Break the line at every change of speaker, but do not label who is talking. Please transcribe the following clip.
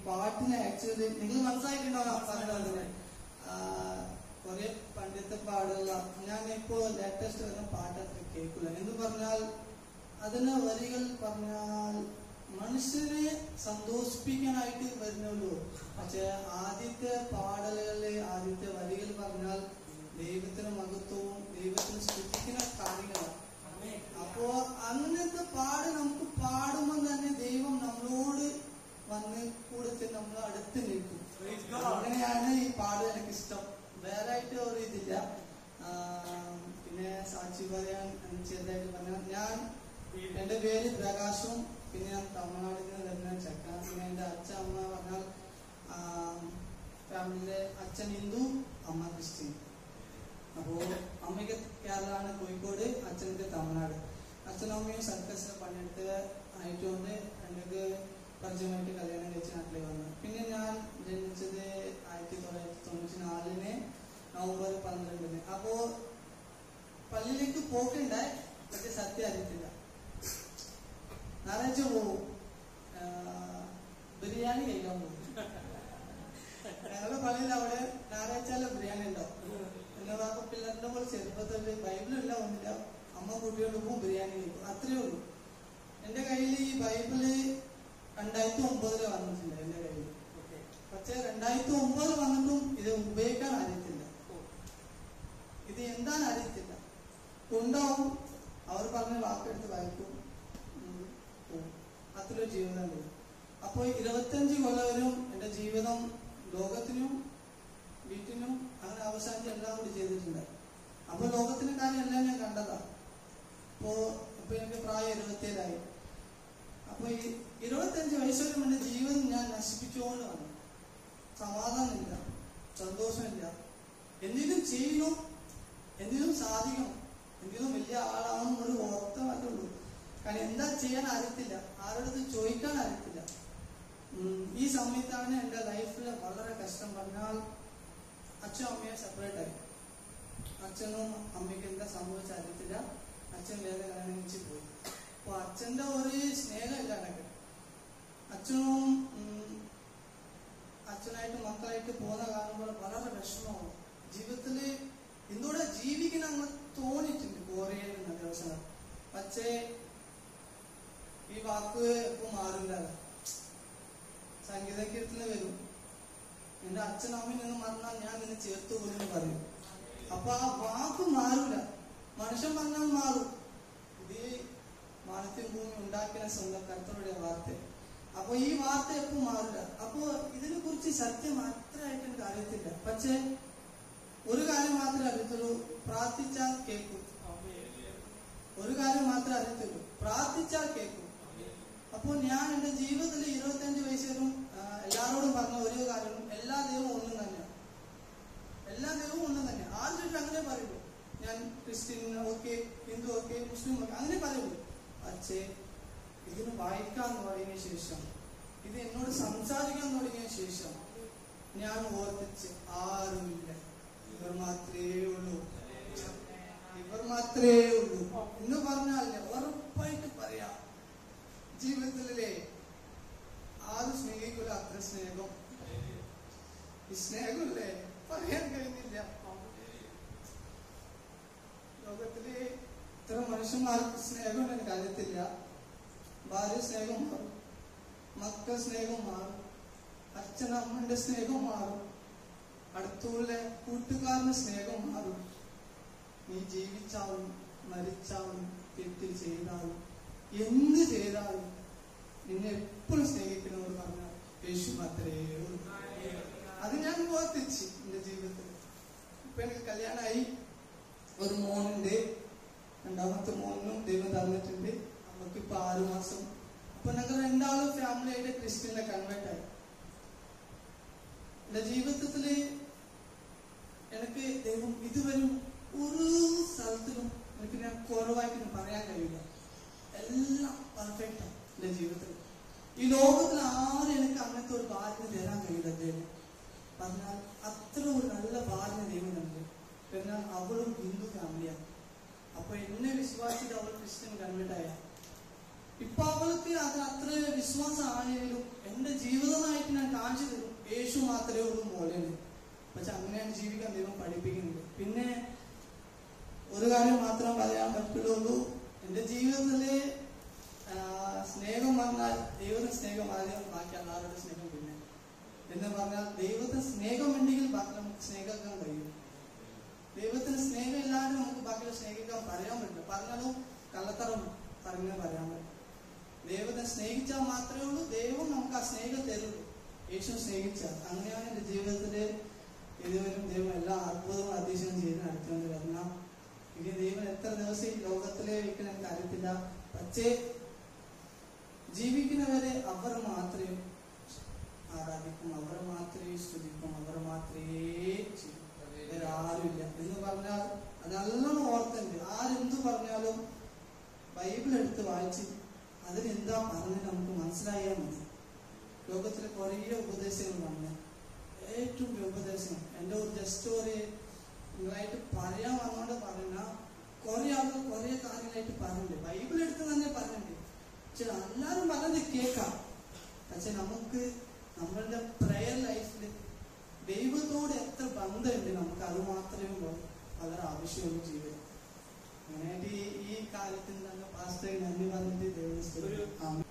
പാട്ടിന് ആക്ച്വലി നിങ്ങൾ മനസ്സിലാക്കിയിട്ടുണ്ടാവും പറഞ്ഞത് കുറെ പണ്ടത്തെ പാടുള്ള ഞാൻ ഇപ്പോ ലേറ്റസ്റ്റ് വരുന്ന പാട്ട് അത്ര കേൾക്കില്ല എന്ന് പറഞ്ഞാൽ അതിന് വരികൾ പറഞ്ഞാൽ മനുഷ്യരെ സന്തോഷിപ്പിക്കാനായിട്ട് വരുന്നുള്ളൂ പക്ഷെ ആദ്യത്തെ പാടലുകളിലെ ആദ്യത്തെ വരികൾ പറഞ്ഞാൽ ദൈവത്തിന് മഹത്വവും ദൈവത്തിന് സ്തുതിക്കുന്ന കാര്യങ്ങളാണ് അപ്പോ അങ്ങനത്തെ പാട് നമുക്ക് പാടുമ്പോൾ തന്നെ ദൈവം നമ്മളോട് വന്ന് കൂടത്തെ നമ്മൾ അടുത്ത് നിൽക്കും അങ്ങനെയാണ് ഈ പാട് എനിക്ക് ഇഷ്ടം വേറെ ആയിട്ട് ഒരു ഇതില്ല ആ, പിന്നെ സാക്ഷി പറയാൻ എന്ന് ചെറുതായിട്ട് പറഞ്ഞാൽ ഞാൻ എന്റെ പേര് പ്രകാശും പിന്നെ ഞാൻ തമിഴ്നാട്ടിൽ നിന്ന് വരുന്ന ചക്ക പിന്നെ എന്റെ അച്ഛൻ അമ്മ പറഞ്ഞാൽ ഫാമിലിയിലെ അച്ഛൻ ഹിന്ദു അമ്മ ക്രിസ്ത്യൻ അപ്പോ അമ്മയ്ക്ക് കേരളമാണ് കോഴിക്കോട് അച്ഛനക്ക് തമിഴ്നാട് അച്ഛനും അമ്മയും സർക്കസിൽ പണിയെടുത്ത് ആയതുകൊണ്ട് എനിക്ക് പരിചയമായിട്ട് കല്യാണം കഴിച്ച് നാട്ടിലേക്ക് വന്നു പിന്നെ ഞാൻ ജനിച്ചത് ആയിരത്തി തൊള്ളായിരത്തി തൊണ്ണൂറ്റി നാലിന് നവംബർ പന്ത്രണ്ടിന് അപ്പോ പള്ളിയിലേക്ക് പോക്കുണ്ടായി പക്ഷെ സത്യം അറിയത്തില്ല ഞായറാഴ്ച പോവും ആ, ബിരിയാണി കഴിക്കാൻ പോകും ഞങ്ങളുടെ പള്ളിയിൽ അവിടെ ഞായറാഴ്ച ബിരിയാണി ഉണ്ടാവും എന്നെ വാപ്പ പിള്ളേരുടെ പോലെ ചെറുപ്പത്തിൽ ബൈബിളില്ല ഒന്നില്ല അമ്മ കുട്ടികളുടെ പോകും ബിരിയാണി കഴിക്കും അത്രേ ഉള്ളൂ എന്റെ കയ്യിൽ ഈ ബൈബിള് രണ്ടായിരത്തി ഒമ്പതില് വന്നിട്ടുണ്ട് എന്റെ കയ്യിൽ പക്ഷെ രണ്ടായിരത്തി ഒമ്പത് വന്നിട്ടും ഇത് ഉപയോഗിക്കാൻ അറിയത്തില്ല ഇത് എന്താണ് അറിയത്തില്ല ഉണ്ടാവും അവർ പറഞ്ഞ വാക്കെടുത്ത് വായിക്കും ഉം, പോവും. അത്രയൊരു ജീവിതമുണ്ട് അപ്പോൾ ഇരുപത്തഞ്ച് കൊല്ലവരും എന്റെ ജീവിതം ലോകത്തിനും വീട്ടിനും അങ്ങനെ അവസാനിച്ച് എല്ലാം കൂടി ചെയ്തിട്ടുണ്ട് അപ്പൊ ലോകത്തിന്റെ കാര്യം എല്ലാം ഞാൻ കണ്ടതാ അപ്പോ ഇപ്പൊ എനിക്ക് പ്രായം ഇരുപത്തിയേഴായി അപ്പൊ ഈ ഇരുപത്തഞ്ച് വയസ്സുവരെ എന്റെ ജീവിതം ഞാൻ നശിപ്പിച്ചുകൊണ്ട് വന്നു സമാധാനമില്ല സന്തോഷമില്ല എന്തെങ്കിലും ചെയ്യണം എന്തെങ്കിലും സാധിക്കണം എന്തെങ്കിലും വലിയ ആളാവണം ഒരു ഓർത്ത മാത്രമേ കാരണം എന്താ ചെയ്യാൻ അറിയത്തില്ല ആരോടത്ത് ചോദിക്കാൻ അറിയത്തില്ല ഉം, ഈ സമയത്താണ് എൻ്റെ ലൈഫിൽ വളരെ കഷ്ടം പറഞ്ഞാൽ അച്ഛനും അമ്മയെ സെപ്പറേറ്റ് ആയി അച്ഛനും അമ്മയ്ക്ക് എന്താ സംഭവിച്ച അറിയത്തില്ല അച്ഛൻ വേറെ കല്യാണം കഴിച്ച് പോയി അപ്പൊ അച്ഛന്റെ ഒരു സ്നേഹമില്ല എനിക്ക് അച്ഛനും ഉം, അച്ഛനായിട്ട് മക്കളായിട്ട് പോകുന്ന കാണുമ്പോൾ വളരെ വിഷമമാണ് ജീവിതത്തില് എന്തുകൂടെ ജീവിക്കുന്ന അങ്ങനെ തോന്നിയിട്ടുണ്ട് കുറേ ദിവസം പക്ഷേ ഈ വാക്ക് ഇപ്പൊ മാറില്ല സംഗീത കീർത്തന വരും എന്റെ അച്ഛനും അമ്മയും നിന്ന് മറന്നാൽ ഞാൻ നിന്നെ ചേർത്ത് കൊല്ലുന്നു പറയും അപ്പൊ ആ വാക്ക് മാറൂല മനുഷ്യൻ പറഞ്ഞാൽ മാറും ഇത് മാനത്യം ഭൂമി ഉണ്ടാക്കിയ സ്വന്തം കർത്തരുടെ വാർത്ത അപ്പൊ ഈ വാർത്ത എപ്പോ മാറില്ല അപ്പോ ഇതിനെ കുറിച്ച് സത്യം അത്രയായിട്ട് എനിക്ക് അറിയത്തില്ല പക്ഷേ ഒരു കാര്യം മാത്രമേ അറിയത്തുള്ളൂ പ്രാർത്ഥിച്ചാൽ കേൾക്കും ഒരു കാര്യം മാത്രമേ അറിയത്തുള്ളൂ പ്രാർത്ഥിച്ചാൽ കേൾക്കും അപ്പോൾ ഞാൻ എന്റെ ജീവിതത്തിൽ ഇരുപത്തഞ്ച് വയസ്സും എല്ലാവരോടും പറഞ്ഞ ഒരേ കാര്യം എല്ലാ ദൈവവും ഒന്നും തന്നെയാണ് എല്ലാ ദൈവവും ഒന്നും തന്നെ ആദ്യം അങ്ങനെ പറയുള്ളൂ ഞാൻ Christian okay Hindu okay Muslim okay അങ്ങനെ പറയുള്ളൂ പക്ഷേ ഇതിന് വായിക്കാൻ തുടങ്ങിയ ശേഷം ഇത് എന്നോട് സംസാരിക്കാൻ തുടങ്ങിയ ശേഷം ഞാൻ ഓർപ്പിച്ച് ആരുമില്ല ഇവർ മാത്രമേ ഉള്ളൂ ഇവർ മാത്രമേ ഉള്ളൂ എന്ന് പറഞ്ഞാൽ ഉറപ്പായിട്ട് പറയാം ജീവിതത്തിലെ ആരും സ്നേഹിക്കില്ല അത്ര സ്നേഹം ഈ സ്നേഹമില്ലേ പറയാൻ കഴിയുന്നില്ല ലോകത്തിലെ ഇത്ര മനുഷ്യന്മാർക്ക് സ്നേഹം എനിക്ക് അറിയത്തില്ല ഭാര്യ സ്നേഹം മാറും മക്കൾ സ്നേഹം മാറും അച്ഛനമ്മന്റെ സ്നേഹം മാറും അടുത്തുള്ള കൂട്ടുകാരന്റെ സ്നേഹം മാറും നീ ജീവിച്ചാലും മരിച്ചാലും തെറ്റ് ചെയ്താലും എന്ത് ചെയ്താലും നിന്നെ എപ്പോഴും സ്നേഹിക്കുന്നവർ പറഞ്ഞാൽ യേശു മാത്രമേ ഉള്ളൂ അത് ഞാൻ ഓർത്തിച്ച് എന്റെ ജീവിതത്തിൽ ഇപ്പൊ എനിക്ക് കല്യാണമായി ഒരു മോനുണ്ട് രണ്ടാമത്തെ മോനും ദൈവം തന്നിട്ടുണ്ട് നമുക്ക് ഇപ്പൊ ആറു മാസം അപ്പൊ ഞങ്ങൾ രണ്ടാളും ഫാമിലി ആയിട്ട് ക്രിസ്ത്യനെ കൺവേർട്ട് ആയി എന്റെ ജീവിതത്തില് എനിക്ക് ദൈവം ഇതുവരും ഒരു സ്ഥലത്തിലും എനിക്ക് ഞാൻ കുറവായിട്ട് പറയാൻ കഴിയില്ല എല്ലാം പെർഫെക്റ്റ് ആണ് എന്റെ ജീവിതത്തിൽ ഈ ലോകത്തിൽ ആരും എനിക്ക് അങ്ങനത്തെ ഒരു ഭാര്യ തരാൻ കഴിയില്ല ദൈവം പറഞ്ഞാൽ അത്ര ഒരു നല്ല ഭാര്യ ദൈവം ഉണ്ട് എന്നാൽ അവളും ഹിന്ദു ഫാമിലിയാണ് അപ്പൊ എന്നെ വിശ്വാസിച്ച് അവൾ ക്രിസ്ത്യൻ കൺവേർട്ട് ആയ ഇപ്പൊ അവൾക്ക് അത് അത്ര വിശ്വാസം ആയെങ്കിലും എന്റെ ജീവിതമായിട്ട് ഞാൻ കാണിച്ചു തരും യേശു മാത്രമേ ഉള്ളൂ മോലേന് പക്ഷെ അങ്ങനെയാണ് ജീവിക്കാൻ ദൈവം പഠിപ്പിക്കുന്നത് പിന്നെ ഒരു കാര്യം മാത്രം പറയാൻ പറ്റുള്ളൂ എൻ്റെ ജീവിതത്തില് ആ, സ്നേഹം പറഞ്ഞാൽ ദൈവത്തിന് സ്നേഹം ആദ്യം ബാക്കി എല്ലാവരുടെ സ്നേഹം പിന്നെ എന്ന് പറഞ്ഞാൽ ദൈവത്തിന് സ്നേഹമുണ്ടെങ്കിൽ ബാക്കി നമുക്ക് സ്നേഹിക്കാൻ കഴിയും ദൈവത്തിന് സ്നേഹം ഇല്ലാതെ നമുക്ക് ബാക്കിയുള്ള സ്നേഹിക്കാൻ പറയാൻ പറ്റില്ല പറഞ്ഞാലും കള്ളത്തരം പറഞ്ഞേ പറയാൻ പറ്റും ദൈവത്തെ സ്നേഹിച്ചാൽ മാത്രമേ ഉള്ളൂ ദൈവം നമുക്ക് ആ സ്നേഹം തരുള്ളൂ യേശു സ്നേഹിച്ചാൽ അങ്ങനെയാണ് എൻ്റെ ജീവിതത്തില് ഇതുവരും ദൈവം എല്ലാ അത്ഭുതവും അതിശയം ചെയ്ത് നടത്തുന്നത് കാരണം ഇനി ദൈവം എത്ര ദിവസം ഈ ലോകത്തിലെ വെക്കുന്ന എനിക്ക് അറിയത്തില്ല പക്ഷേ ജീവിക്കുന്നവരെ അവർ മാത്രമേ ആരാധിക്കും അവർ മാത്രമേ സ്തുതിക്കും അവർ മാത്രമേ ചെയ്യും വേറെ ആരുമില്ല എന്ന് പറഞ്ഞാൽ അത് നല്ലോണം ഓർത്തുണ്ട് ആരെന്ത് പറഞ്ഞാലും ബൈബിൾ എടുത്ത് വായിച്ച് അതിനെന്താ പറഞ്ഞത് നമുക്ക് മനസ്സിലായാൽ മതി ലോകത്തിലെ കുറേ ഉപദേശങ്ങൾ വന്ന് ഏറ്റവും വലിയ ഉപദേശം എൻ്റെ ഒരു ജസ്റ്റ് ഒരു നിങ്ങളായിട്ട് പറയാൻ വന്നോണ്ട് പറഞ്ഞ കുറെ ആളുകൾ കുറെ കാര്യങ്ങളായിട്ട് പറഞ്ഞിട്ടുണ്ട് ബൈബിൾ എടുത്ത് തന്നെ പറഞ്ഞിട്ടുണ്ട് പക്ഷെ എല്ലാവരും പറഞ്ഞത് കേൾക്കാം പക്ഷെ നമുക്ക് നമ്മളുടെ പ്രയർ ലൈഫിൽ ദൈവത്തോട് എത്ര ബന്ധമുണ്ട് നമുക്ക് അത് മാത്രമേ ഉള്ളൂ വളരെ ആവശ്യമുള്ള ജീവിതം അങ്ങനെയായിട്ട് ഈ- ഈ കാര്യത്തിൽ തന്നെ പാസ്റ്റർ നന്ദി പറഞ്ഞിട്ട് ദൈവം സ്തുതിക്കുന്നു. ആമേൻ.